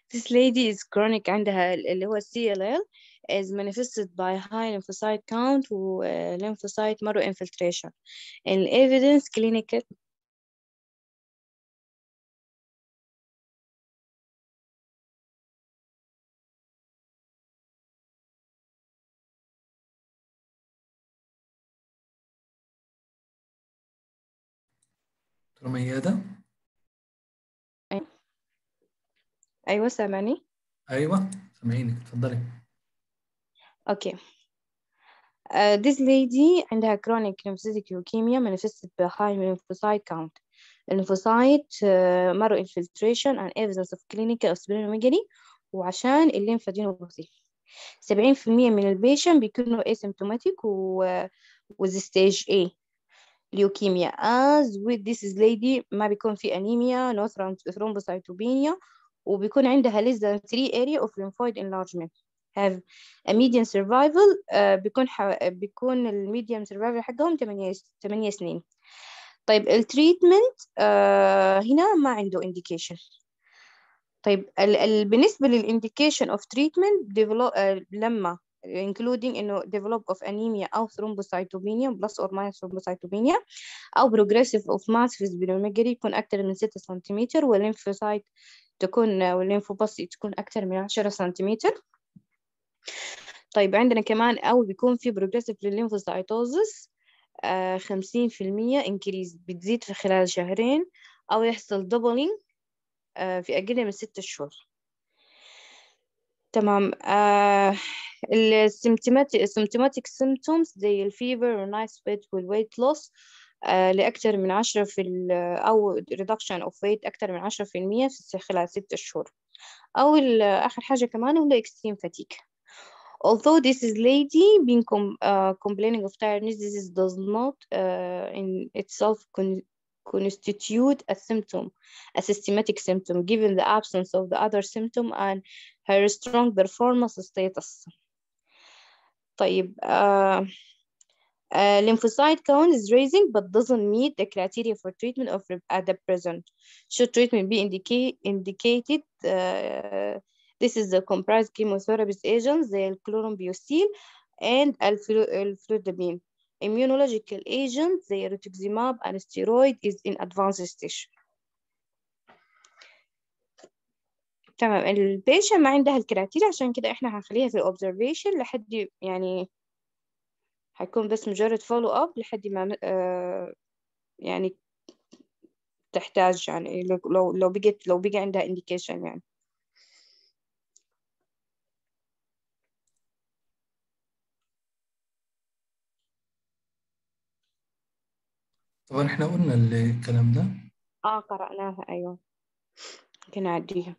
This lady is chronic عندها اللي هو CLL is manifested by high lymphocyte count و uh, lymphocyte marrow infiltration. And evidence clinical دكتورة ميادة أيوة سامعني أيوة سامعينك اتفضلي Okay. Uh, this lady عندها chronic lymphocytic leukemia manifested by high lymphocyte count. Lymphocyte uh, marrow infiltration and evidence of clinical splenomegaly وعشان الليمفادينوباثي 70% من البيشن بيكونوا asymptomatic و with stage A leukemia as with this lady ما بيكون في anemia no thrombocytopenia وبيكون عندها less than 3 area of lymphoid enlargement have a median survival uh, بيكون حو... بيكون الميديم survival حقهم 8 8 سنين طيب التريتمنت uh, هنا ما عنده indication طيب ال... ال... بالنسبة للإنديكيشن of treatment develop, uh, لما including إنه develop of anemia أو thrombocytopenia plus or minus thrombocytopenia أو progressive of massive splenomegaly يكون أكثر من 6 سنتيمتر والليمفوسايت تكون والليمفوباسي تكون أكثر من 10 سنتيمتر طيب عندنا كمان أو بيكون في progressive lymphocytosis خمسين في المية increase بتزيد في خلال شهرين أو يحصل doubling آه في أقل من ستة شهور تمام آه السيمتوماتيك symptoms زي الفيفر والنايت سويت والويت لوس آه لأكثر من عشرة في أو reduction of weight أكثر من عشرة في المية في خلال ستة شهور أو آخر حاجة كمان هو extreme fatigue although this is lady being com uh, complaining of tiredness this does not uh, in itself con constitute a symptom a systematic symptom given the absence of the other symptom and her strong performance status طيب uh, uh, lymphocyte count is rising but doesn't meet the criteria for treatment of at the present should treatment be indicate, indicated uh, This is the comprised chemotherapy agents زي الكلورامبيوسيل and الفلودامين. Immunological agents زي rituximab and steroid is in advanced stage. تمام البيشن ما عندها الكراتيريا عشان كده احنا هنخليها في الobservation لحد يعني هيكون بس مجرد follow up لحد ما آه يعني تحتاج يعني لو لو بقت لو بقى عندها indication يعني طبعا احنا قلنا الكلام ده اه قرأناها ايوه ممكن نعديها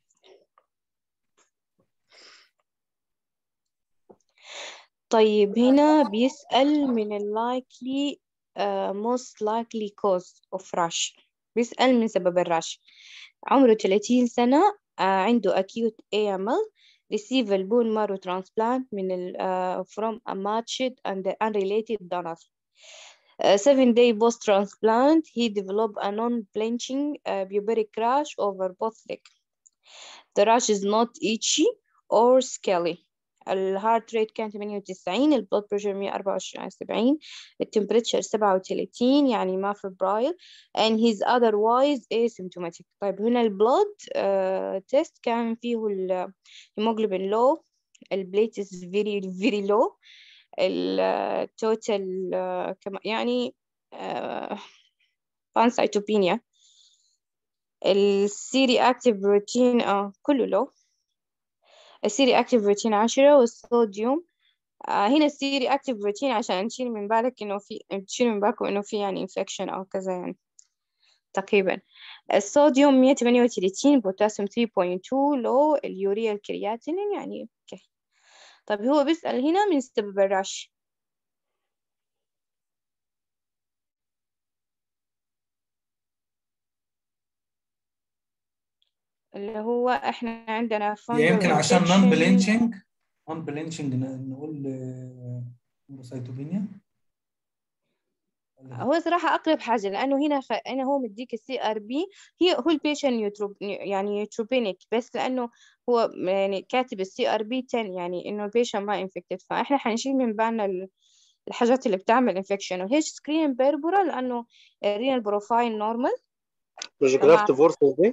طيب هنا بيسأل من ال likely uh, most likely cause of rash بيسأل من سبب الرش عمره 30 سنة uh, عنده acute AML receive a bone marrow transplant من ال uh, from a matched and unrelated donor Uh, seven day post transplant, he developed a non blanching uh, pubic rash over both legs. The rash is not itchy or scaly. الهارت ريت كان 98 البلود بريشر 124 على 70 التمبريتشر 37 يعني ما فبرايل and he's otherwise asymptomatic طيب هنا البلود تيست uh, كان فيه الهيموجلوبين لو البليتس very very low التوتال كما يعني بانسايتوبينيا السيري اكتيف بروتين اه كله لو السيري اكتيف بروتين عشرة والصوديوم آه هنا السيري اكتيف بروتين عشان نشيل من بالك انه في تشيل من بالكم انه في يعني انفكشن او كذا يعني تقريبا الصوديوم 138 بوتاسيوم 3.2 لو اليوريا الكرياتينين يعني اوكي طب هو بيسأل هنا من سبب الرش اللي هو احنا عندنا يمكن عشان نون بلينشنج نون بلينشنج نقول ثرومبوسايتوبينيا هو صراحة أقرب حاجة لأنه هنا خ... أنا هو مديك السي ار بي هي هو البيشن يوتروب يعني يوتروبينيك بس لأنه هو يعني كاتب السي ار بي 10 يعني إنه البيشن ما انفكتد فإحنا حنشيل من بالنا ال- الحاجات اللي بتعمل انفكشن وهيش سكرين بيربورا لأنه الرينال بروفايل نورمال مش تمام. جرافت فورسز دي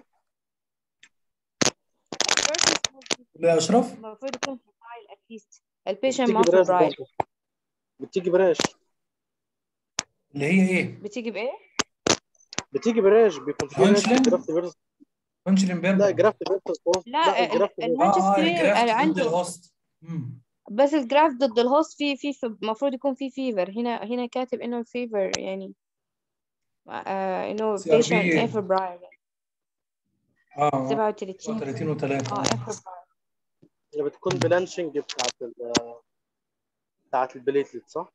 يا أشرف المفروض يكون فبرايل اتليست البيشن بتيجي ما براش فبرايل برضه. بتيجي براش اللي هي إيه؟ بتيجي بإيه؟ بتيجي براش بيكون في ناس هانشلين؟ جرافت فيرسز هانشلين بيربر لا جرافت فيرسز لا ال- الجرافت ال- اه الهانش اه سكرين الجرافت ضد عنده الهوست مم. بس الجراف ضد الهوست في في المفروض يكون في فيفر هنا هنا كاتب انه الفيفر يعني آه انه CRP patient ايه فبراير اه اه 37 37 و3 اه ايه فبراير اللي بتكون بلانشنج بتاعت ال بتاعت البليتلت صح؟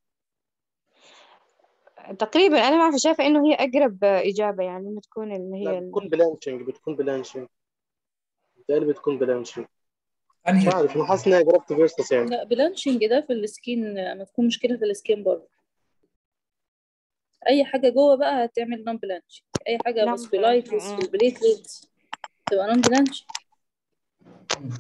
تقريبا انا ما اعرف شايفه انه هي اقرب اجابه يعني انه تكون اللي لا هي بتكون بلانشنج بتكون بلانشنج بتقلب بتكون بلانشنج مش انهي عارف انا حاسس انها جرافت فيرسز يعني لا بلانشنج ده في السكين لما تكون مشكلة في السكين برضه أي حاجة جوه بقى هتعمل نون بلانش أي حاجة Non فاسكولايتس blanching، في مم. البليتلت تبقى نون بلانش مم.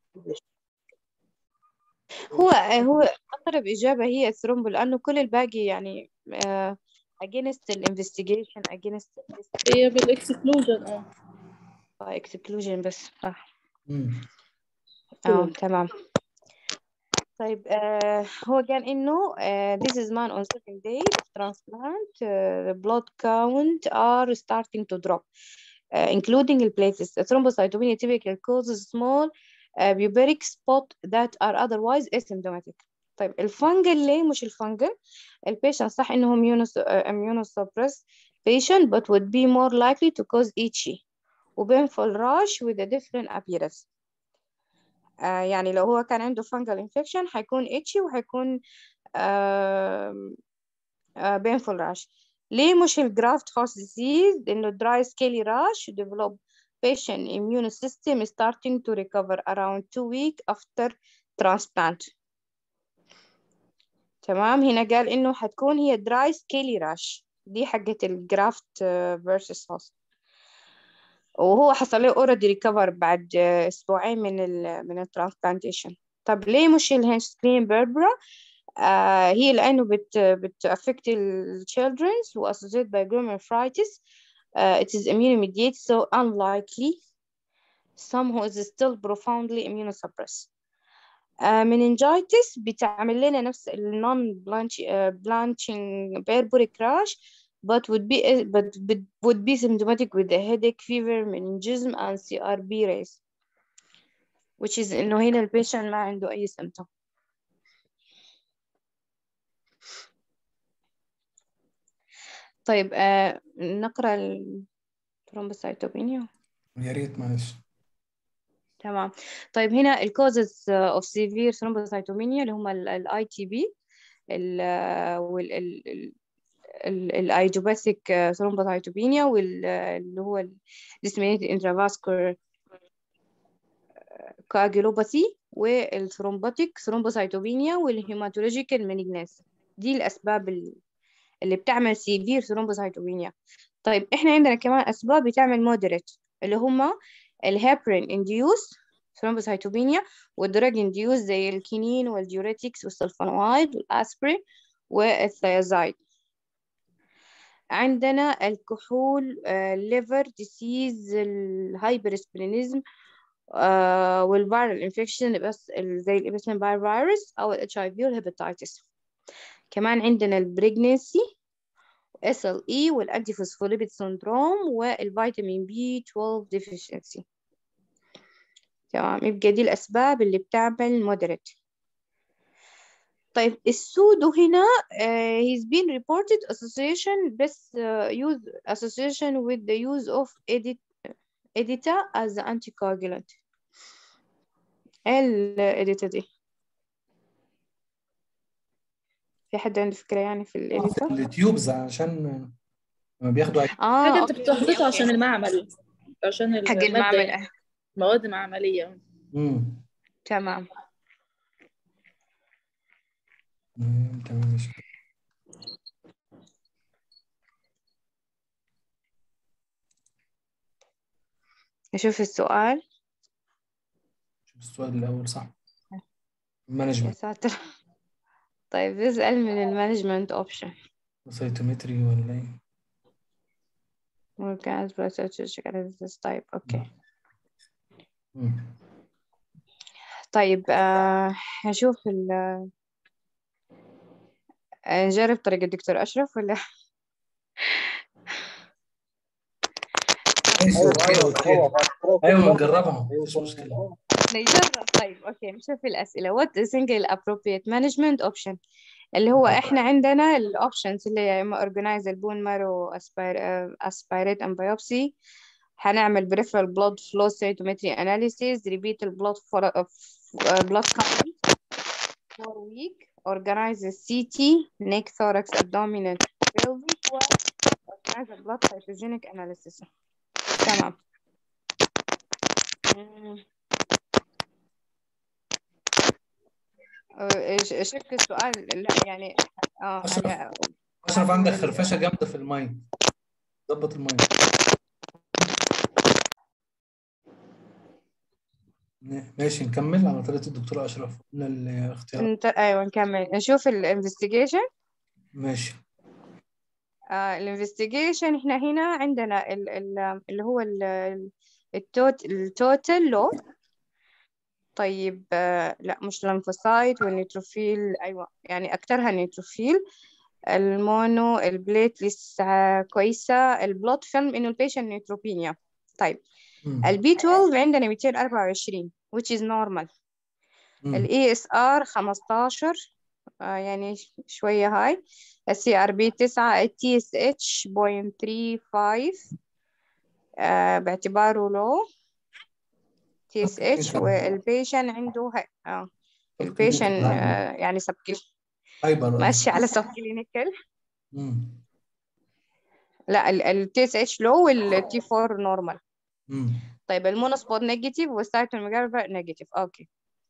هو هو اقرب اجابه هي الثرومبو لانه كل الباقي يعني آه against الانفستيجيشن against هي بالاكسكلوجن اه exclusion بس صح مم. اه تمام طيب آه هو قال إنه آه this is man on second day of transplant uh, the blood count are starting to drop uh, including the platelets thrombocytopenia typically causes small uh, puberic spot that are otherwise asymptomatic طيب الفنجل ليه مش الفنجل البيشنت صح إنه immunos- uh, immunosuppressed patient but would be more likely to cause itchy وبينفول rash with a different appearance آه يعني لو هو كان عنده fungal infection حيكون itchy وحيكون آه آه painful rash ليه مش ال graft host disease إنه dry scaly rash develop patient immune system is starting to recover around two weeks after transplant تمام هنا قال إنه حتكون هي dry scaly rash دي حقة ال graft آه، versus host وهو حصل له already recover بعد آه، أسبوعين من ال من الترانسبلانتيشن طب ليه مش الهنش سكرين بيربرا آه هي لأنه بت بت affect ال children و associated by glomerulitis uh, it is immune mediated so unlikely some who is still profoundly immunosuppressed uh, meningitis بتعمل لنا نفس ال non blanch, uh, blanching berberic rash but would be but, but would be symptomatic with a headache, fever, meningism and CRB raise which is إنه هنا البيشنت ما عنده أي symptom طيب آه نقرأ الثرومبوسايتوبينيا يا ريت معلش تمام طيب هنا ال causes uh, of severe thrombocytopenia اللي هم ال ITB ال وال ال ال الايدوباثيك thrombocytopenia واللي هو ال disseminated intravascular coagulopathy والثرومبوتيك thrombocytopenia والهيماتولوجيكال malignancy دي الأسباب ال- اللي بتعمل severe thrombocytopenia طيب إحنا عندنا كمان أسباب بتعمل moderate اللي هما الهيبرين induced thrombocytopenia والدراج induced زي الكينين والديوريتكس والسلفونويد والأسبرين والثيازايد عندنا الكحول الليفر ديسيز الهايبرسبلينيزم والفيرال انفكشن بس ال- زي الابسين باير فيروس او الاتش اي في والهيباتيتس كمان عندنا البريجنسي اس ال اي والانتي فوسفوليبيد سندروم والفيتامين بي 12 ديفيشنسي تمام يبقى دي الاسباب اللي بتعمل مودريت طيب السودو هنا uh, he's been reported association بس uh, use association with the use of edit edita as the anticoagulant ايه الإديتا دي في حد عنده فكرة يعني في الإديتا التيوبز عشان لما بياخدوا أي- اه حاجة انت أوكي بتحطها عشان المعمل عشان حق المادة المعمل يعني آه. مواد معملية مم. تمام مم، تمام ماشي نشوف السؤال شوف السؤال الأول صح يا مانجمنت ساتر طيب بيسأل من المانجمنت اوبشن سايتومتري ولا إيه؟ Organize process analysis طيب اوكي مم. طيب آه هشوف ال آه، نجرب طريقة الدكتور أشرف ولا ماشي أوكي أوكي أيوة نجربها مفيش مشكلة نجرب طيب أوكي نشوف الأسئلة what is single appropriate management option اللي هو إحنا عندنا الأوبشنز اللي هي إما organize البون مارو aspirate and biopsy هنعمل peripheral blood flow cytometry analysis repeat the blood for uh, blood count for week organize the CT neck thorax abdominal pelvic و organize the blood cytogenic analysis تمام مم. أه، إيش- شك السؤال لا يعني اه أشرف. هلا أشرف عندك خرفشة جامدة في المايك ظبط المايك ماشي نكمل على طريقة الدكتور أشرف قلنا الاختيار انت ايوه نكمل نشوف الانفستيجيشن ماشي آه الانفستيجيشن احنا هنا عندنا ال ال اللي هو ال التوت التوتال لود طيب آه لا مش الليمفوسايت والنيتروفيل ايوه يعني اكترها نيتروفيل المونو البليتلس آه كويسه البلوت فيلم انه البيشنت نيتروبينيا طيب مم. البي 12 عندنا 224 which is normal مم. الاي اس ار 15 آه يعني ش- شوية هاي السي ار بي 9 التي اس اتش 0.35 آه باعتباره لو تي اس اتش والبيشن عنده هاي اه البيشن آه يعني سب هايبر ماشي على سب كلينيكال مم. لا التي اس اتش لو والتي 4 نورمال مم. طيب المونوسبوت نيجاتيف والسايتوميجالفا نيجاتيف اوكي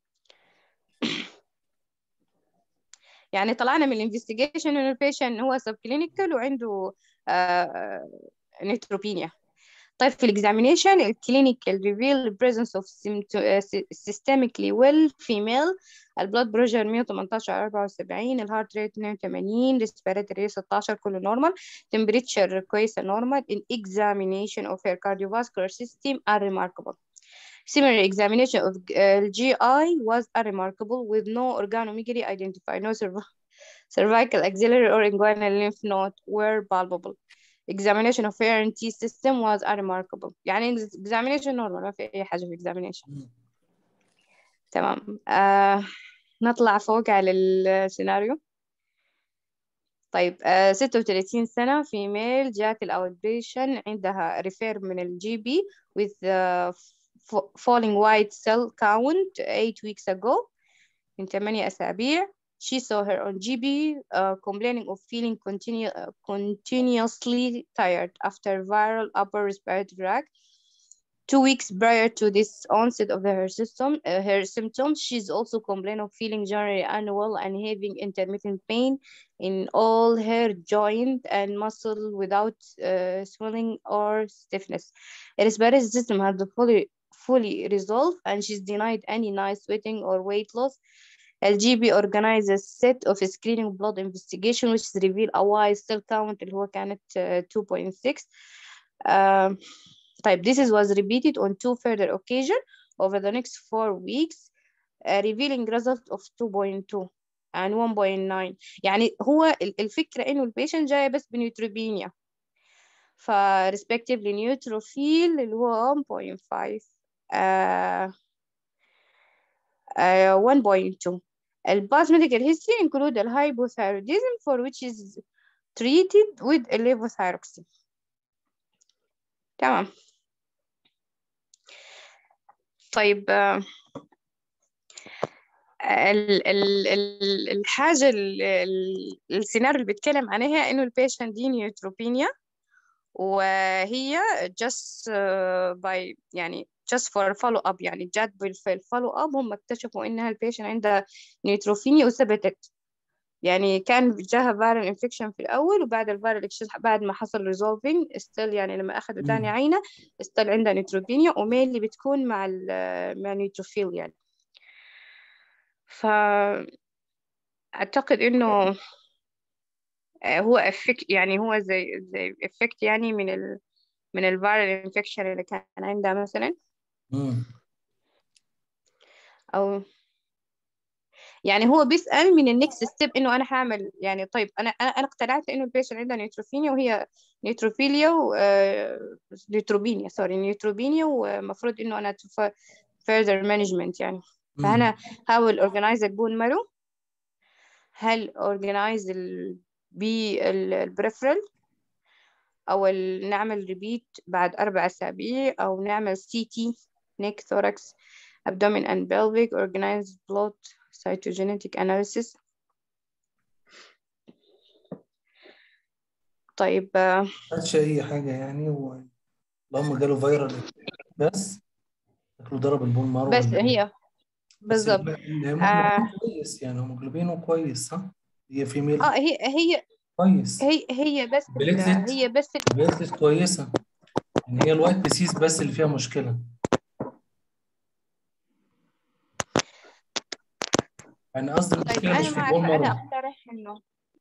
يعني طلعنا من الانفستيجيشن ان البيشنت هو سب كلينيكال وعنده نيتروبينيا طيب في الاكزامينيشن الكلينيكال ريفيل presence of sympto- آه، sy- systemically well female البلاد بريشر 118 على 74 الهارت ريت 82 ريسبيراتوري 16 كله نورمال temperature كويسة normal in examination of her cardiovascular system are remarkable Similar examination of uh, GI was unremarkable with no organomegaly identified. No cerv- cervical, axillary, or inguinal lymph node were palpable. Examination of hair and teeth system was unremarkable. يعني examination normal ما في أي حاجة في examination. مم. تمام. آه نطلع فوق على السيناريو. طيب آه 36 سنة female جات الأوتبيشن عندها ريفير من الجي بي with uh, f- falling white cell count 8 weeks ago من 8 أسابيع she saw her on GB uh, complaining of feeling continu uh, continuously tired after viral upper respiratory tract two weeks prior to this onset of her system, uh, her symptoms, she's also complained of feeling generally unwell and having intermittent pain in all her joint and muscle without uh, swelling or stiffness. Her respiratory system has fully fully resolved and she's denied any night sweating or weight loss. LGB organized a set of screening blood investigation which revealed a wide cell count اللي هو كانت uh, 2.6 um, طيب this is was repeated on two further occasions over the next four weeks uh, revealing result of 2.2 and 1.9 يعني هو ال- الفكرة إنه البيشنت جاية بس بنيوتروبينيا ف respectively neutrophil اللي هو 1.5 uh, uh, 1.2 الباس medical history include the hypothyroidism for which is treated with levothyroxine تمام طيب آه، ال ال ال الحاجة ال- ال- السيناريو اللي بيتكلم عليها إنه البيشنت دي نيوتروبينيا وهي just uh, by يعني just for follow up يعني جات بالفولو اب هم اكتشفوا إنها البيشنت عندها نيوتروبينيا وثبتت يعني كان جاها فيرال انفكشن في الأول وبعد الفيرال انفكشن بعد ما حصل ريزولفينج استيل يعني لما أخذوا تاني مم. عينة استيل عندها نيتروبينيا وميل اللي بتكون مع ال مع النيوتروفيل يعني فأعتقد إنه هو افكت يعني هو زي زي افكت يعني من ال من الفيرال انفكشن اللي كان عندها مثلا مم. او يعني هو بيسأل من النكست ستيب انه انا هعمل يعني طيب انا انا انا اقتنعت انه البيشنت عندها نيوتروفينيا وهي نيوتروفيليا و آه، نيوتروبينيا سوري نيوتروبينيا ومفروض انه انا to fu- further management يعني مم. فانا هحاول organize البون مارو هل organize ال بي البريفرال او ال- نعمل ريبيت بعد اربع اسابيع او نعمل سي تي neck thorax abdomen and pelvic organized blood cytogenetic analysis طيب آه، خدش أي حاجة يعني و- اللهم جاله فيرال بس شكله ضرب البون مارو بس ولا إيه؟ هي بس بالظبط الهيموجلوبين آه كويس يعني هيموجلوبينه كويس صح؟ هي فيميل اه هي هي كويس هي هي بس ال- بليتلت هي بس ال- بليتلت كويسة يعني هي الوايت بيسيس بس اللي فيها مشكلة يعني قصدي طيب المشكلة مش انا في ما البون عارفه انا مارو اقترح انه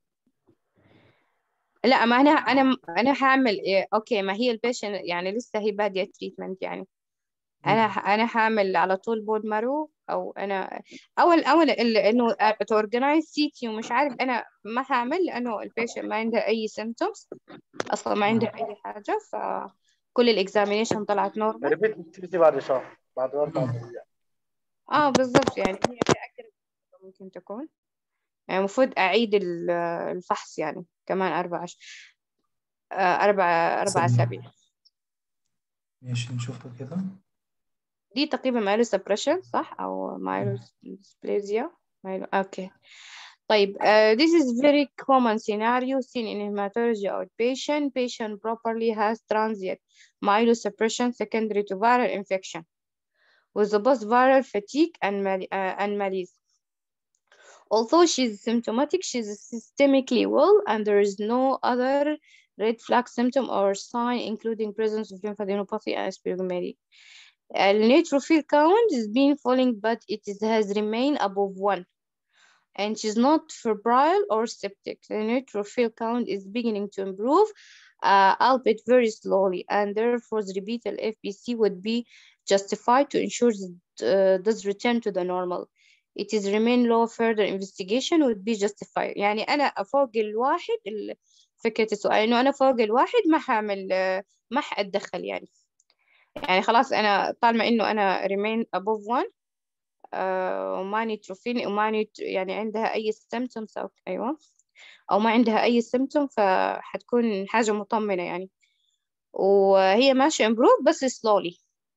لا ما انا انا انا هعمل إيه اوكي ما هي البيشن يعني لسه هي باديه تريتمنت يعني انا مم. انا هعمل على طول بون مارو او انا اول اول ال- انه تورجنايز سيتي ومش عارف انا ما هعمل لانه البيشنت ما عندها اي سيمتومز اصلا ما عندها اي حاجه فكل الاكزامينيشن طلعت نورمال ريبيت اكتيفيتي بعد شهر بعد اربع مم. اسابيع اه بالضبط يعني هي أقرب ممكن تكون يعني المفروض أعيد ال- الفحص يعني كمان أربع أش... آه، أربع أربع سبيل. أسابيع ماشي نشوفها كده دي تقريبا مايلو سبريشن صح أو مايلو ديسبليزيا مايلو أوكي طيب uh, this is very common scenario seen in hematology outpatient patient properly has transient myelosuppression secondary to viral infection with the post-viral fatigue and, mal- uh, and malaise Although she's symptomatic, she's systemically well, and there is no other red flag symptom or sign, including presence of lymphadenopathy and splenomegaly. The neutrophil count has been falling, but it is, has remained above one, and she's not febrile or septic. The neutrophil count is beginning to improve, uh, albeit very slowly, and therefore the repeated FBC would be justified to ensure that uh, does return to the normal. It is remain low further investigation would be justified يعني أنا فوق الواحد ال- فكرة السؤال إنه أنا فوق الواحد ما هعمل آه، ما حأتدخل يعني يعني خلاص أنا طالما إنه أنا remain above one آه، وما نيتروفين وما نيت يعني عندها أي symptoms أو أيوة أو ما عندها أي symptom فحتكون حاجة مطمنة يعني وهي ماشية improve بس slowly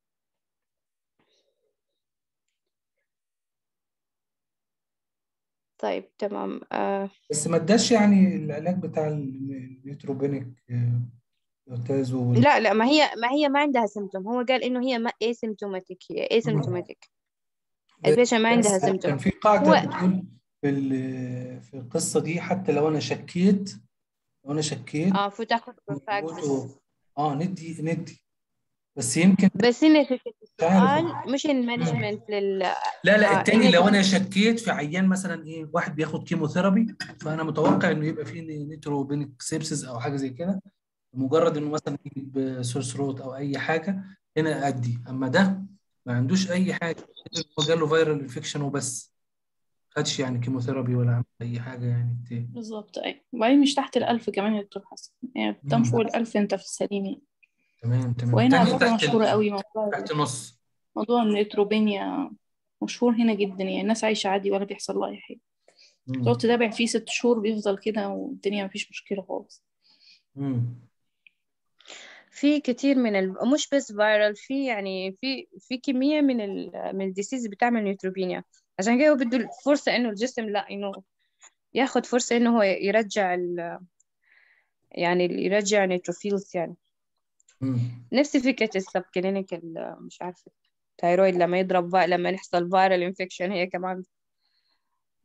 طيب تمام آه بس ما اداش يعني العلاج بتاع النيوتروبينيك آه، يعتازوا وال- لا لا ما هي ما هي ما عندها سيمتوم هو قال انه هي ما asymptomatic هي asymptomatic البيشنت ما عندها بس كان سيمتوم في قاعدة هو بتقول في ال- في القصة دي حتى لو أنا شكيت لو أنا شكيت اه المفروض تاخد بيقولوا بروفاكسس اه ندي ندي بس يمكن بس هنا فكرة مش عارف السؤال مش المانجمنت لل لا لا آه التاني هنا لو فكرة انا شكيت في عيان مثلا ايه واحد بياخد كيموثيرابي فانا متوقع انه يبقى فيه نيتروبينيك سيبسز او حاجه زي كده مجرد انه مثلا يجيب سورس روت او اي حاجه هنا ادي اما ده ما عندوش اي حاجه هو جاله فيرال انفكشن وبس خدش يعني كيموثيرابي ولا عمل اي حاجه يعني بت- بالظبط أيوة وبعدين مش تحت الألف كمان يا دكتور حسن يعني بتم مم. فوق الألف أنت في السليم يعني تمام تمام وهنا على التانية فكرة تحت مشهورة ال- قوي موضوع تحت نص موضوع النيتروبينيا مشهور هنا جدا يعني الناس عايشة عادي ولا بيحصل لها أي حاجة مم. تقعد تتابع فيه ست شهور بيفضل كده والدنيا مفيش مشكلة خالص مم. في كتير من ال... مش بس فايرال في يعني في في كمية من ال... من الديسيز بتعمل نيوتروبينيا عشان كده هو بده فرصة انه الجسم لا انه ياخد فرصة انه هو يرجع ال... يعني يرجع نيتروفيلز يعني مم. نفس فكرة السب كلينيكال مش عارفة تايرويد لما يضرب في... لما يحصل فايرال انفكشن هي كمان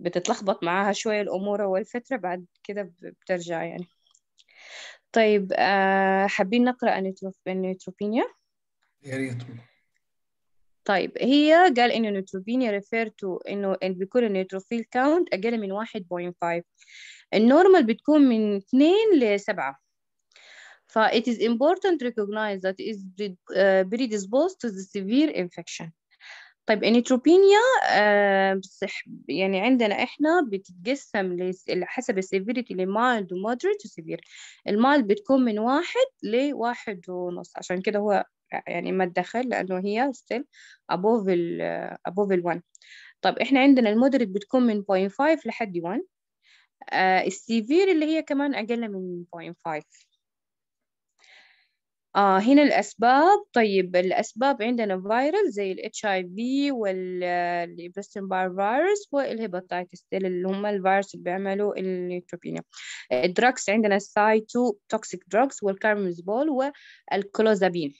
بتتلخبط معاها شوية الأمور أول فترة بعد كده ب- بترجع يعني طيب آه حابين نقرأ النيوتروف- النيوتروبينيا يا ريت والله. طيب هي قال إنه النيوتروبينيا refer to إنه إن بيكون النيوتروفيل كاونت أقل من 1.5 النورمال بتكون من 2 ل 7 ف it is important to recognize that it is pre- uh, predisposed to the severe infection طيب النيوتروبينيا آه بصح يعني عندنا احنا بتتقسم لس- حسب السيفيريتي لمايلد ومودريت وسيفير المايلد بتكون من واحد لواحد ونص عشان كده هو يعني ما تدخل لأنه هي still above ال above ال 1 طب احنا عندنا المودريت بتكون من 0.5 لحد 1 آه السيفير اللي هي كمان أقل من 0.5 آه هنا الأسباب طيب الأسباب عندنا فيروس زي ال HIV والإبرستين بار فيروس والهيباتيتس اللي هم الفيروس اللي بيعملوا النيوتروبينيا الدراكس عندنا السايتو توكسيك دراكس والكارمزبول والكلوزابين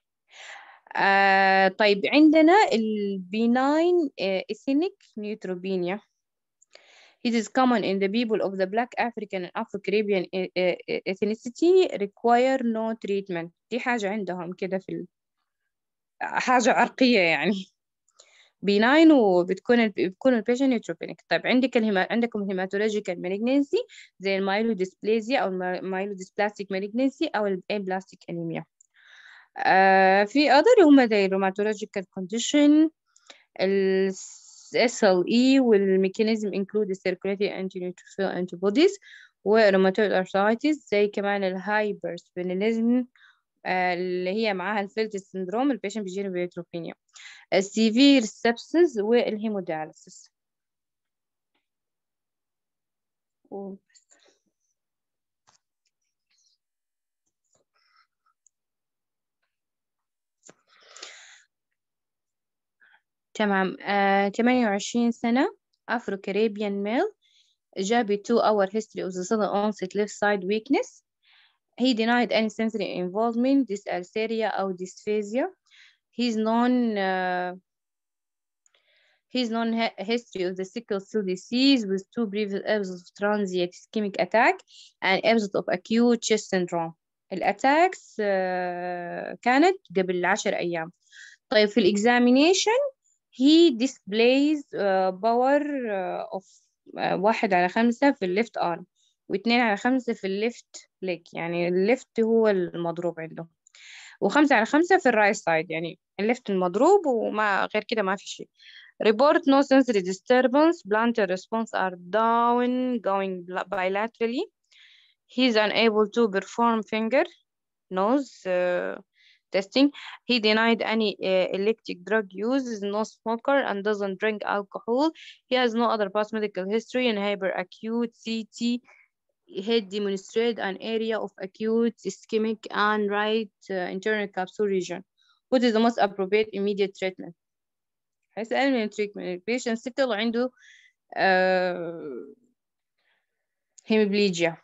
آه طيب عندنا البيناين إثينيك نيوتروبينيا It is common in the people of the Black African and Afro-Caribbean e- e- e- ethnicity require no treatment دي حاجة عندهم كده في ال... حاجة عرقية يعني بيناين وبتكون ال... بتكون البيشن نيوتروبينيك طيب عندك الهما... عندكم الهيماتولوجيكال مالجنسي زي المايلوديسبلازيا أو المايلوديسبلاستيك مالجنسي أو البلاستيك أنيميا آه في other هما زي الروماتولوجيكال كونديشن ال SLE والميكانيزم include the circulating anti-neutrophil antibodies والروماتويد arthritis زي كمان الهايبرسبيناليزم اللي هي معاها الفيلت سندروم البيشنت بيجيله بيوتروبينيا السيفير سبسس والهيمودياليسيس وبس. تمام آه 28 سنة Afro Caribbean male جاب 2 hour history of the sudden onset left side weakness he denied any sensory involvement dysarthria أو dysphagia his non uh, his non history of the sickle cell disease with two previous episodes of transient ischemic attack and episode of acute chest syndrome الاتاكس uh, كانت قبل عشر أيام طيب في الإكزامينيشن he displays uh, power uh, of uh, واحد على خمسة في الليفت arm واثنين على خمسة في الليفت ليج يعني الليفت هو المضروب عنده وخمسة على خمسة في الرايت سايد يعني الليفت المضروب وما غير كده ما في شيء report no sensory disturbance plantar response are down going bilaterally he's unable to perform finger nose uh, testing. He denied any uh, electric drug use, is no smoker, and doesn't drink alcohol. He has no other past medical history and hyperacute CT. Head demonstrated an area of acute ischemic and right uh, internal capsule region. What is the most appropriate immediate treatment? هيسأل من treatment. البيشنت still عنده uh, hemiplegia.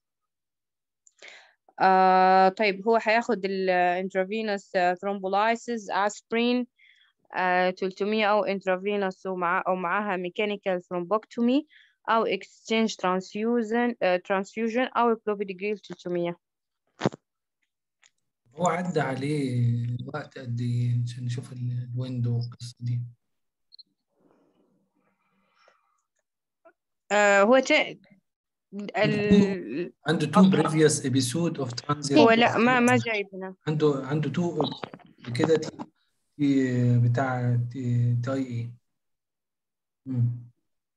آه طيب هو هياخد الانترافينوس ثرومبولايسيس اسبرين آه 300 او انترافينوس ومع او معاها ميكانيكال ثرومبوكتومي او اكسشينج ترانسفيوجن ترانسفيوجن او كلوبيدجريل 300 هو عدى عليه وقت قد ايه عشان نشوف ال- الويندو والقصة دي آه هو تا... ال... عنده two previous episode of transient هو لا ما ما جايب هنا عنده عنده تو كده تي تي- بتاع تي تي اي اي مم.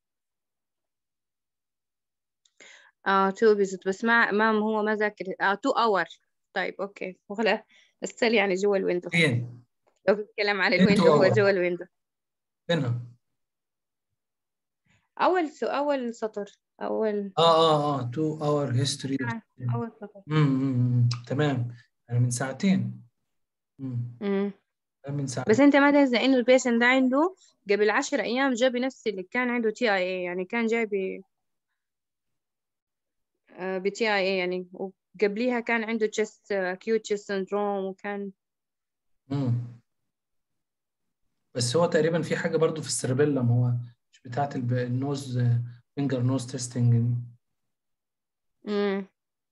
اه تو بيزت بس ما ما هو ما ذاكر اه تو اور طيب اوكي ولا السل يعني جوا الويندو فين؟ لو بتتكلم عن فين الويندو two هو hour؟ جوا الويندو فينها؟ اول سو اول سطر اول اه اه اه two hour history of آه، اول سطر مم، مم، مم. تمام انا من ساعتين مم. امم أنا من بس ساعتين انت ما تنسى انه البيشنت ده عنده قبل عشر ايام جاب نفس اللي كان عنده تي اي اي يعني كان جاي ب بتي اي اي يعني وقبليها كان عنده chest acute chest syndrome وكان مم. بس هو تقريبا في حاجة برضو في السيربيلم هو مش بتاعت الب- النوز فينجر نوز تيستنج امم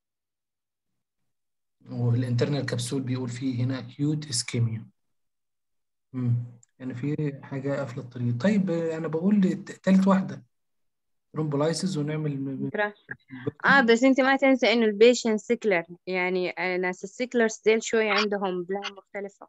والانترنال كبسول بيقول فيه هنا acute ischemia امم يعني في حاجة قافلة الطريق طيب آه، أنا بقول ت- تالت واحدة ترومبولايسيس ونعمل م- م- اه بس انت ما تنسى انه البيشنت سيكلر يعني آه، ناس السيكلرز ديل شوية عندهم بلان مختلفة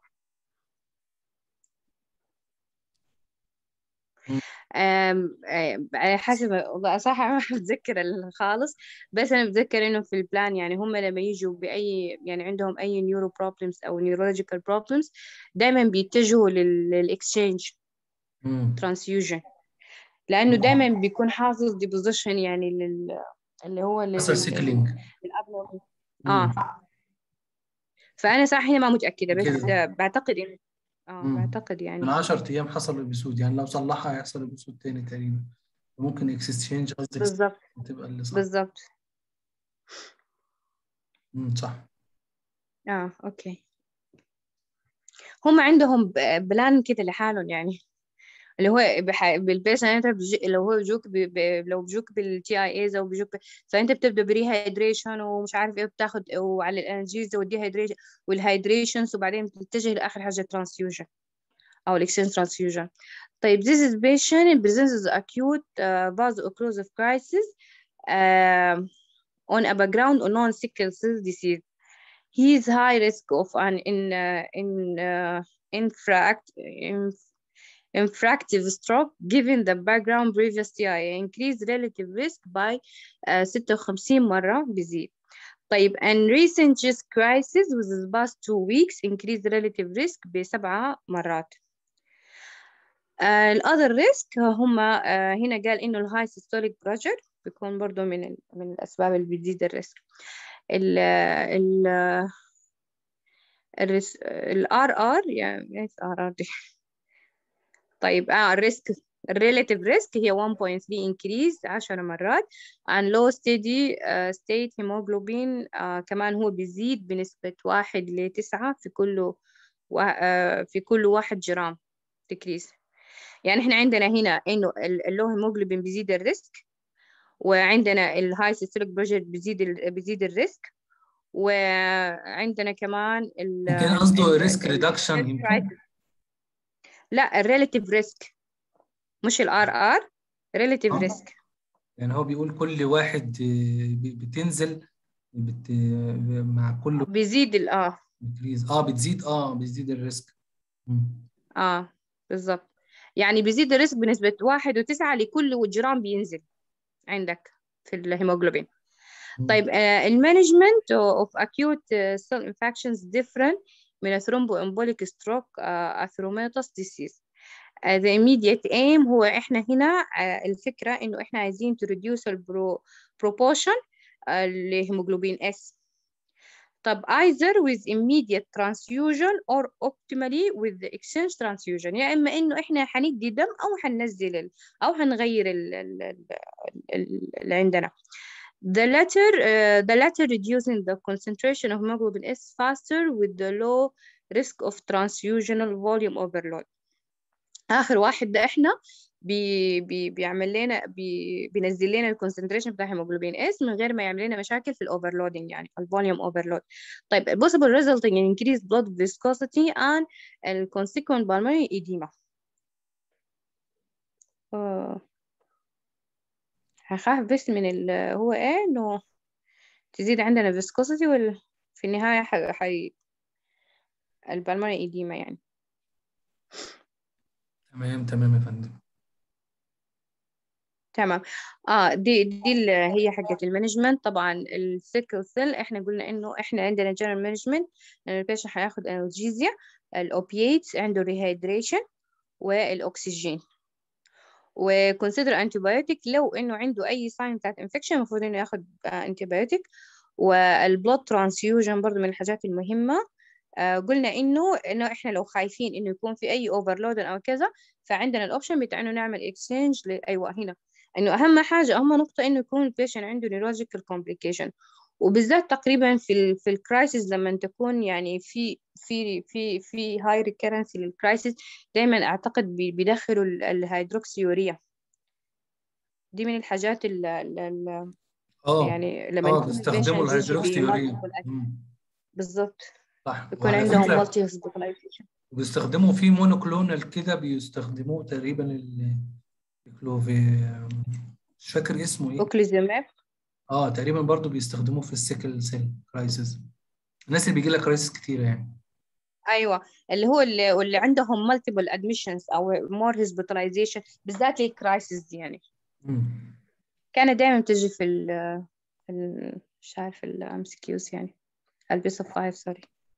مم. آم، آم، على حسب والله صراحة ما بتذكر ال- خالص بس أنا بتذكر إنه في البلان يعني هم لما يجوا بأي يعني عندهم أي نيورو بروبلمز أو نيورولوجيكال بروبلمز دايما بيتجهوا للإكسشينج مم. ترانسفيوجن لأنه دايما بيكون حاصل ديبوزيشن يعني لل اللي هو لل حصل سيكلينج للأبنورمال اه فأنا صراحة هنا ما متأكدة بس كده. آه، بعتقد إنه اه مم. بعتقد من يعني 10 أيام حصل الإبسود يعني لو صلحها هيحصل إبسود تاني تقريبا ممكن اكسشينج قصدي بالظبط تبقى اللي صح بالظبط مم. صح اه اوكي هم عندهم ب- بلان كده لحالهم يعني اللي هو بح... بالبيشن انت بيجي... لو هو بيجوك ب... ب... لو بيجوك بالتي اي ايز او بيجوك ب... فانت بتبدا بريهايدريشن ومش عارف ايه بتاخد وعلى الانرجيز والديهايدريشن والهايدريشنز وبعدين بتتجه لاخر حاجه ترانسفيوجن او الاكسشينج ترانسفيوجن طيب this is patient presents as acute uh, vaso-occlusive crisis uh, on a background of non-sickle cell disease he is high risk of an in uh, in uh, infract inf- infractive stroke given the background previous TIA increased relative risk by uh, 56 مرة بزيد طيب and recent chest crisis with the past two weeks increased relative risk بسبعة مرات آه الأذر ريسك هم آه هنا قال إنه الهاي سيستوليك بريشر بيكون برضو من ال- من الأسباب اللي بتزيد الريسك ال ال الريس الار ار يعني ايش ار ار دي طيب اه الريسك الريلاتيف ريسك هي 1.3 increase 10 مرات and low steady uh, state hemoglobin uh, كمان هو بيزيد بنسبة واحد لتسعة في كل و... uh, في كل واحد جرام decrease يعني احنا عندنا هنا انه اللو هيموجلوبين بيزيد الريسك وعندنا الهاي سيستوليك بريشر بيزيد ال... بيزيد الريسك وعندنا كمان ال يمكن قصده ال- ريسك ال- ريدكشن يمكن crisis. لا الريلاتيف ريسك مش الار ار ريلاتيف آه. ريسك يعني هو بيقول كل واحد آه، ب- بتنزل بت... مع كل بيزيد ال اه انكريز اه بتزيد اه بتزيد الريسك مم. اه بالضبط يعني بيزيد الريسك بنسبة واحد وتسعة لكل جرام بينزل عندك في الهيموجلوبين مم. طيب uh, المانجمنت of acute uh, cell infections different من thromboembolic stroke uh, atheromatous disease uh, the immediate aim هو احنا هنا uh, الفكرة انه احنا عايزين to reduce البرو proportion uh, لهيموجلوبين S طب either with immediate transfusion or optimally with the exchange transfusion يا إما إنه إحنا حندي دم أو حننزل ال أو حنغير ال ال ال ال اللي عندنا The latter, uh, the latter reducing the concentration of hemoglobin S faster with the low risk of transfusional volume overload. آخر واحد ده إحنا بي بي بيعمل لنا بي بينزل لنا الكونسنتريشن بتاع هيموجلوبين اس من غير ما يعمل لنا مشاكل في الاوفرلودنج يعني الفوليوم اوفرلود طيب possible resulting in increased blood viscosity and ال consequent pulmonary edema آه. هخاف بس من ال هو ايه انه تزيد عندنا viscosity وال في النهاية ح... ح... البلمونري edema يعني تمام تمام يا فندم تمام اه دي دي اللي هي حقة المانجمنت طبعا السيكل سيل احنا قلنا انه احنا عندنا جنرال مانجمنت ان البيشنت هياخد انالجيزيا الاوبياتس عنده ريهيدريشن والاكسجين وكونسيدر انتيبيوتيك لو انه عنده اي ساين بتاعت انفكشن المفروض انه ياخد انتيبيوتيك والبلود ترانسفيوجن برضو من الحاجات المهمة آه قلنا انه انه احنا لو خايفين انه يكون في اي اوفرلود او كذا فعندنا الاوبشن بتاع انه نعمل اكسشينج ايوه هنا انه اهم حاجه اهم نقطه انه يكون البيشنت عنده نيورولوجيكال كومبليكيشن وبالذات تقريبا في ال في الكرايسيس لما تكون يعني في في في في هاي ريكرنسي للكرايسيس دائما اعتقد بي- بيدخلوا ال- الهيدروكسيوريا دي من الحاجات اللي اه يعني لما اه يكون بيستخدموا البيشنت يجي الهيدروكسيورين بمالتيبل مم. بالظبط صح يكون وعلى عندهم فكرة مالتي هوسبيتاليزيشن بيستخدموا في مونوكلونال كده بيستخدموه تقريبا ال- الكلوفي مش فاكر اسمه ايه اوكليزيماب اه تقريبا برضو بيستخدموه في السيكل سيل كرايسيس الناس اللي بيجي لها كرايسيس كتيرة يعني ايوه اللي هو اللي, اللي عندهم مالتيبل ادميشنز او مور هوسبيتاليزيشن بالذات الكرايسيس دي يعني مم. كانت دائما تجي في ال في ال مش عارف الام سي كيوز يعني البيس اوف فايف سوري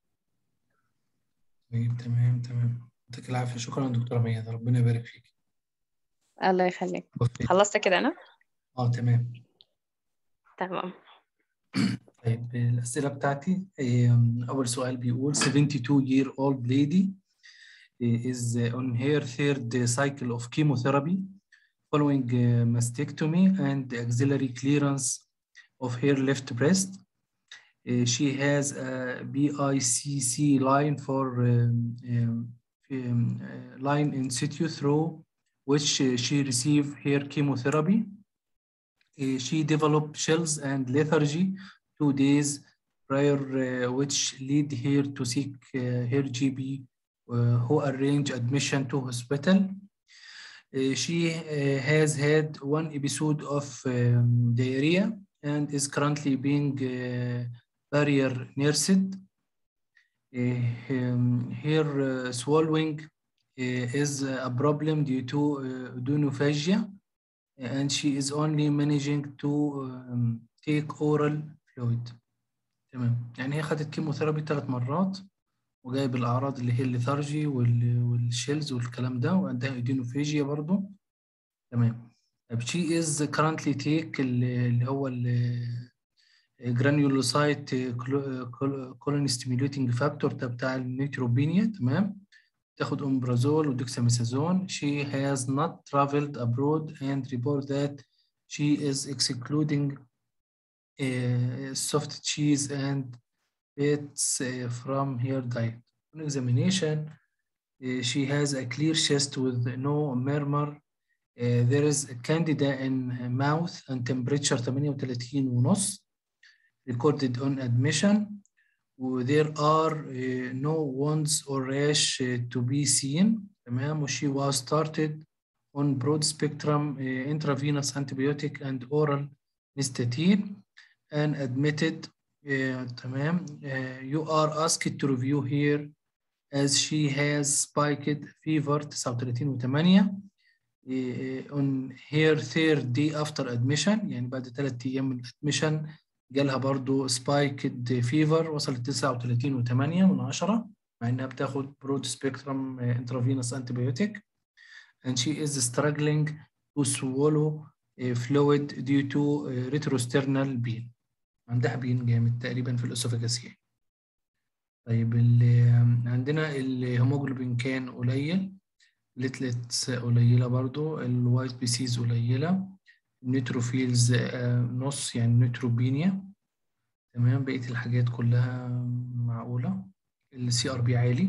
طيب تمام تمام يعطيك العافية شكرا دكتورة ميادة ربنا يبارك فيك الله يخليك وفيك. خلصت كده انا اه تمام تمام طيب الأسئلة بتاعتي إيه، أول سؤال بيقول 72 year old lady is on her third cycle of chemotherapy following uh, mastectomy and axillary clearance of her left breast. Uh, she has a BICC line for um, um, um, uh, line in situ through which uh, she received her chemotherapy. Uh, she developed chills and lethargy two days prior, uh, which lead her to seek uh, her GP, uh, who arranged admission to hospital. Uh, she uh, has had one episode of um, diarrhea and is currently being uh, barrier nursed. Uh, um, her uh, swallowing uh, is a problem due to uh, odonophagia, and she is only managing to um, take oral fluid. تمام يعني هي خدت كيموثيرابي ثلاث مرات وجايب الأعراض اللي هي الليثارجي وال- والشيلز والكلام ده وعندها ايدينوفيجيا برضو تمام طب she is currently take اللي اللي هو ال جرانيولوسايت كولون ستيميوليتنج فاكتور ده بتاع النيتروبينيا تمام تاخد امبرازول ودوكساميثازون she has not traveled abroad and report that she is excluding uh, soft cheese and fats uh, from her diet. On examination, uh, she has a clear chest with no murmur. Uh, there is a candida in her mouth and temperature 38 ونص recorded on admission. There are uh, no wounds or rash uh, to be seen. تمام she was started on broad spectrum uh, intravenous antibiotic and oral nystatin and admitted uh, تمام uh, you are asked to review here as she has spiked fever 39 و8 on her third day after admission يعني بعد ثلاث ايام من admission جالها برضو spiked fever وصلت 39 و8 من 10 مع انها بتاخد broad spectrum uh, intravenous antibiotic and she is struggling to swallow uh, fluid due to uh, retrosternal pain عندها بين جامد تقريبا في الاسوفاجاسية طيب اللي عندنا الهيموجلوبين كان قليل ليتلتس قليلة برضو الوايت بيسيز قليلة النيتروفيلز آه، نص يعني نيتروبينيا تمام بقية الحاجات كلها معقولة السي ار بي عالي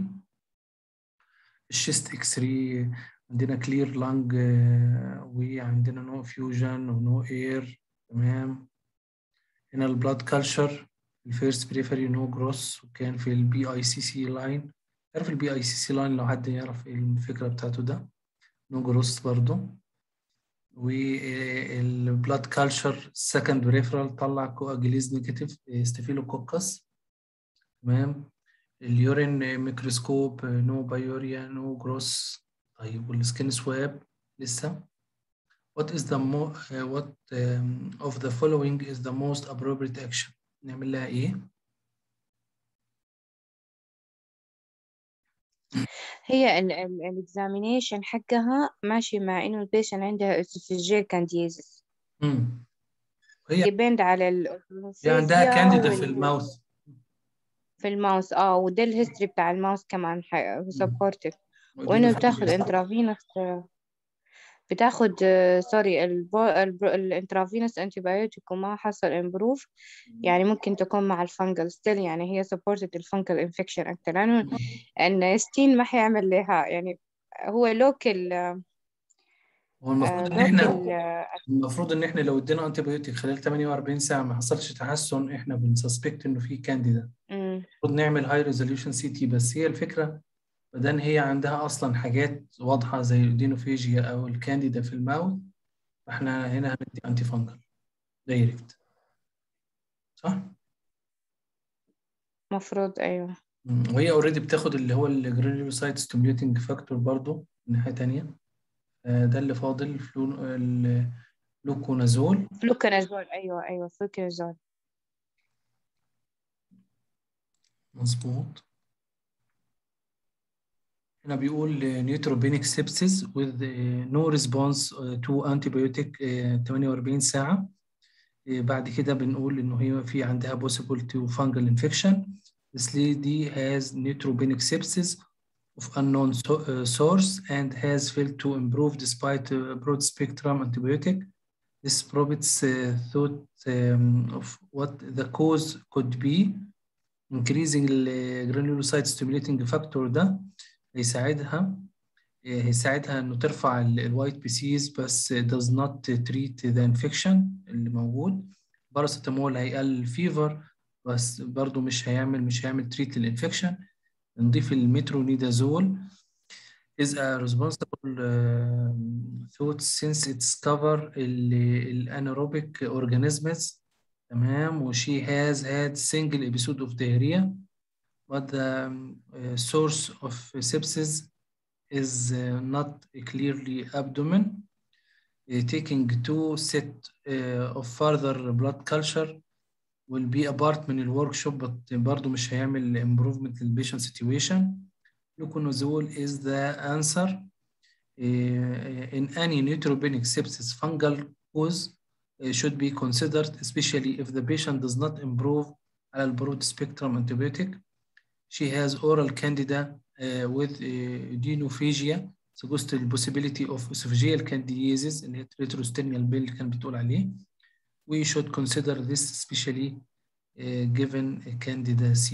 الشيست اكس راي عندنا كلير لانج وعندنا نو فيوجن ونو اير تمام هنا البلاد كلشر الفيرست بريفري نو جروس وكان في البي اي سي سي لاين عارف البي اي سي سي لاين لو حد يعرف ايه الفكرة بتاعته ده نو جروس برضو والبلاد كلشر سكند بريفرال طلع كواجليز نيجاتيف ستافيلوكوكس تمام اليورين ميكروسكوب نو بايوريا نو جروس طيب والسكين سواب لسه what is the mo uh, what um, of the following is the most appropriate action نعمل لها ايه هي الاكزامينيشن حقها ماشي مع انه البيشن عندها اسوفيجيال كانديزيس امم هي ديبند على ال هي عندها كانديدا في وال- الماوث في الماوس اه وده الهيستوري بتاع الماوس كمان سبورتد ودي وانه اللي بتاخد فيه انترافينوس بتاخد سوري الانترافينوس انتيبيوتيك وما حصل امبروف يعني ممكن تكون مع الفنجل ستيل يعني هي سبورتد الفنجل انفكشن اكتر لانه ان ستين ما حيعمل لها يعني هو لوكال هو المفروض ان دوت احنا ال- المفروض ان احنا لو ادينا انتي بايوتيك خلال 48 ساعه ما حصلش تحسن احنا بنسسبكت انه في كانديدا مم. المفروض نعمل هاي ريزوليوشن سي تي بس هي الفكره بدل هي عندها اصلا حاجات واضحه زي الدينوفيجيا او الكانديدا في الماوث فاحنا هنا هندي انتي فانجل دايركت صح؟ مفروض أيوه مم. وهي اوريدي بتاخد اللي هو الجرانيولوسايت ستيميوليتنج فاكتور برضو من ناحيه تانيه آه، ده اللي فاضل فلو الفلوكونازول فلوكونازول أيوه أيوه فلوكونازول مظبوط هنا بيقول neutropenic sepsis with uh, no response uh, to antibiotic uh, 48 ساعة uh, بعد كده بنقول إنه هي في عندها possible to fungal infection This lady has neutropenic sepsis of unknown so- uh, source and has failed to improve despite uh, broad spectrum antibiotic. This provides uh, thought um, of what the cause could be increasing the granulocyte stimulating factor ده هيساعدها هيساعدها انه ترفع الوايت بي سيز بس does not treat the infection اللي موجود باراسيتامول هيقلل الفيفر بس برضو مش هيعمل مش هيعمل تريت للانفكشن نضيف المترونيدازول is a responsible uh, thought since it's cover ال anaerobic organisms تمام و she has had single episode of diarrhea but the um, uh, source of sepsis is uh, not clearly abdomen Uh, taking two set uh, of further blood culture will be a part من الوركشوب but برضه مش هيعمل improvement للبيشنت situation Fluconazole is the answer uh, in any neutropenic sepsis fungal cause uh, should be considered especially if the patient does not improve على البرود spectrum antibiotic she has oral candida uh, with uh, dinophagia suggests the possibility of esophageal candidiasis اللي هي retrosternal bill اللي كان بتقول عليه we should consider this especially uh, given candida C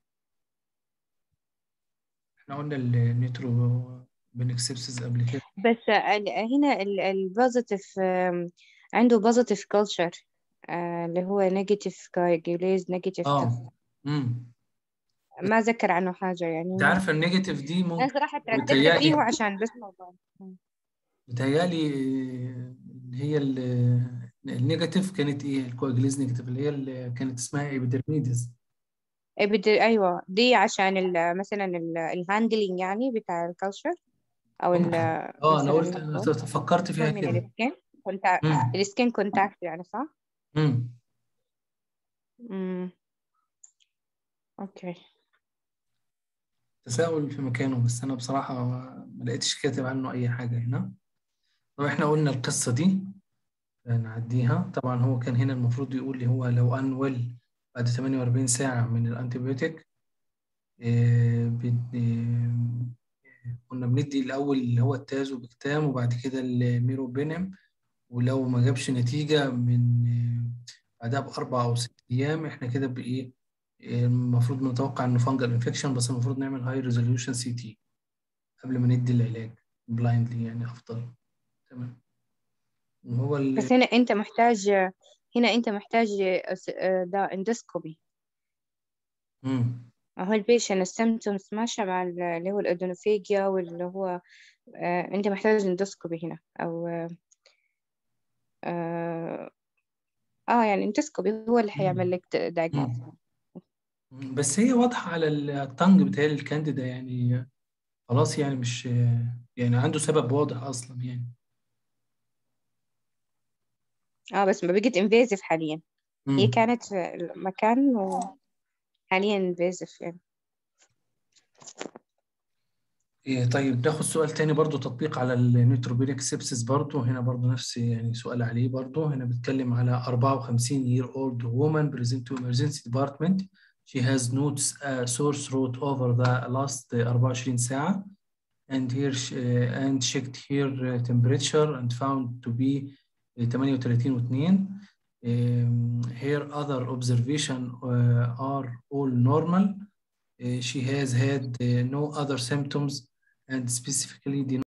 احنا قلنا النيتروبينيك سيبسيس قبل كده بس ال- هنا البوزيتيف عنده بوزيتيف كلتشر اللي هو نيجاتيف كايجوليز نيجاتيف اه امم ما ذكر عنه حاجة يعني انت عارفه النيجاتيف دي أنا ممكن صراحة ترددت بتهيألي- فيه عشان بس موضوع بتهيألي اللي هي ال- النيجاتيف كانت ايه الكواجليز نيجاتيف اللي هي اللي كانت اسمها ايبيدرميدس إيه بد... أيوة دي عشان ال... مثلا الهاندلينج يعني بتاع الكلتشر أو ال ممكن. اه انا مثلاً قلت انا نقول فكرت فيها من كده السكين كونتاكت مم. السكين كونتاكت يعني صح؟ امم امم اوكي تساؤل في مكانه بس انا بصراحه ما لقيتش كاتب عنه اي حاجه هنا طب احنا قلنا القصه دي نعديها طبعا هو كان هنا المفروض يقول لي هو لو ان ويل بعد 48 ساعه من الانتيبيوتيك آه، بد- آه، كنا بندي الاول اللي هو التازوبكتام وبعد كده الميروبينم ولو ما جابش نتيجه من آه، بعدها باربع او ست ايام احنا كده بايه آه، المفروض نتوقع انه فانجل انفكشن بس المفروض نعمل هاي ريزوليوشن سي تي قبل ما ندي العلاج بلايندلي يعني افضل تمام وهو ال- بس هنا أنت محتاج هنا أنت محتاج ده اندوسكوبي مم. هو البيشن السيمتومز ماشية مع ال- اللي هو الأدونوفيجيا واللي هو آه، أنت محتاج اندوسكوبي هنا أو آه، آه آه، يعني اندوسكوبي هو اللي هيعمل لك دايجنوز مم. بس هي واضحة على التنج بتاعي الكانديدا يعني خلاص يعني مش يعني عنده سبب واضح أصلا يعني آه بس ما بقت انفيزيف حاليا هي مم. كانت في المكان وحاليا انفيزيف يعني إيه طيب ناخد سؤال تاني برضو تطبيق على النيوتروبينيك سيبسيس برضو هنا برضو نفس يعني سؤال عليه برضو هنا بيتكلم على 54 year old woman present to emergency department she has notes a sore throat over the last 24 ساعة and here she, and checked her temperature and found to be 38 و2 Um, her other observation uh, are all normal Uh, she has had uh, no other symptoms and specifically did